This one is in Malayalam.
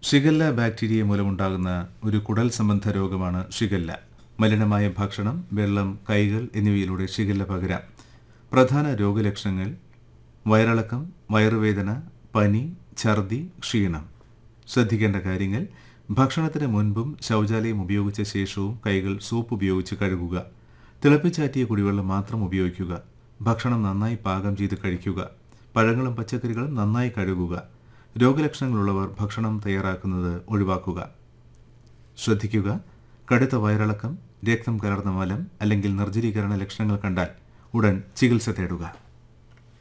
ഷിഗല്ല ബാക്ടീരിയ മൂലമുണ്ടാകുന്ന ഒരു കുടൽ സംബന്ധ രോഗമാണ് ഷിഗല്ല മലിനമായ ഭക്ഷണം വെള്ളം കൈകൾ എന്നിവയിലൂടെ ഷിഗല്ല പകരാം പ്രധാന രോഗലക്ഷണങ്ങൾ വയറിളക്കം വയറുവേദന പനി ഛർദി ക്ഷീണം ശ്രദ്ധിക്കേണ്ട കാര്യങ്ങൾ ഭക്ഷണത്തിന് മുൻപും ശൗചാലയം ഉപയോഗിച്ച ശേഷവും കൈകൾ സോപ്പ് ഉപയോഗിച്ച് കഴുകുക തിളപ്പിച്ചാറ്റിയ കുടിവെള്ളം മാത്രം ഉപയോഗിക്കുക ഭക്ഷണം നന്നായി പാകം ചെയ്ത് കഴിക്കുക പഴങ്ങളും പച്ചക്കറികളും നന്നായി കഴുകുക രോഗലക്ഷണങ്ങളുള്ളവർ ഭക്ഷണം തയ്യാറാക്കുന്നത് ഒഴിവാക്കുക ശ്രദ്ധിക്കുക കടുത്ത വയറിളക്കം രക്തം കലർന്ന മലം അല്ലെങ്കിൽ നിർജ്ജലീകരണ ലക്ഷണങ്ങൾ കണ്ടാൽ ഉടൻ ചികിത്സ തേടുക